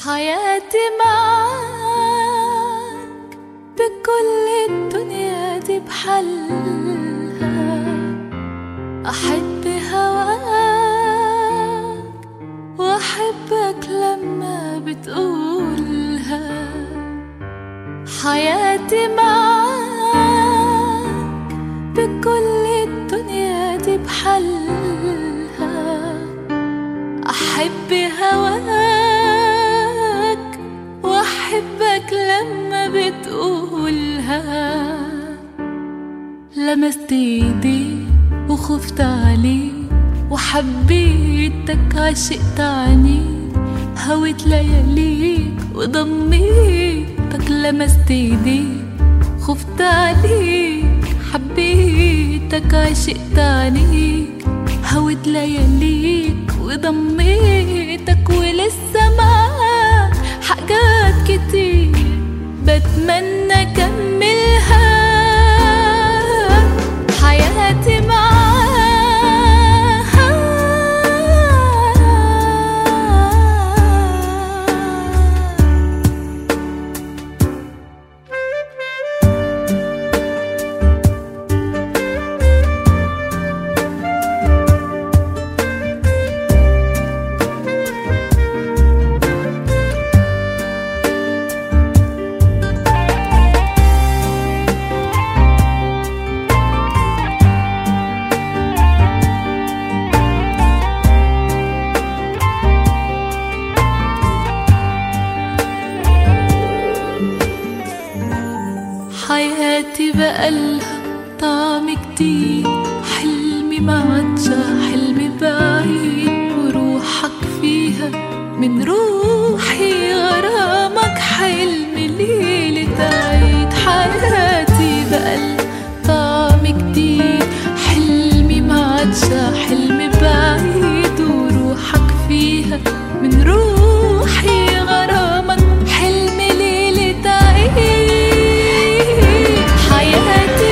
حياتي معاك بكل الدنيا دي بحلها أحب هواك وأحبك لما بتقولها حياتي معاك بكل الدنيا دي بحلها أحب هواك وأحبك لما بتقولها لمست ايديك وخفت عليك وحبيتك عشقت عنيك هويت لياليك وضميتك لمست ايديك خفت عليك حبيتك عشقت عنيك هويت لياليك وضميتك ولسه معاك حاجات كتير بتمنى اكملها حياتي معاك حياتي بقالها طعم جديد حلمي ما عادش حلم بعيد وروحك فيها من روحي غرامك حلم ليلة عيد حياتي بقالها طعم جديد حلمي ما عادش حلم بعيد وروحك فيها من روحي غرامك حلم ليلة عيد حياتي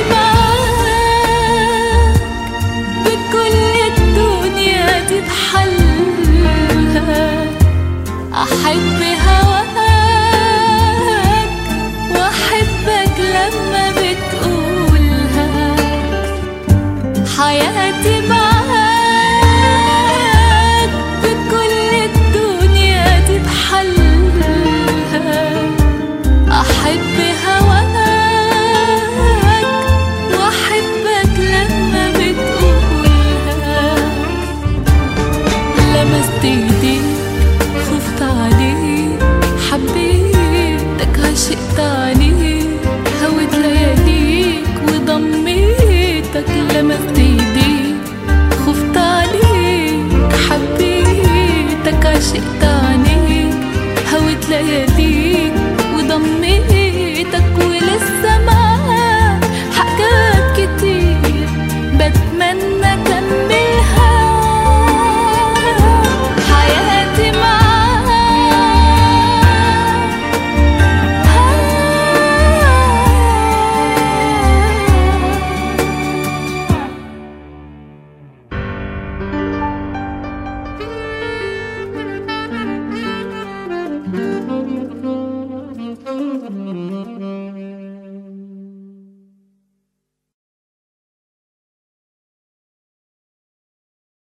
معاك بكل الدنيا دي بحلها أحب هواك وأحبك لما بتقولها حياتي معاك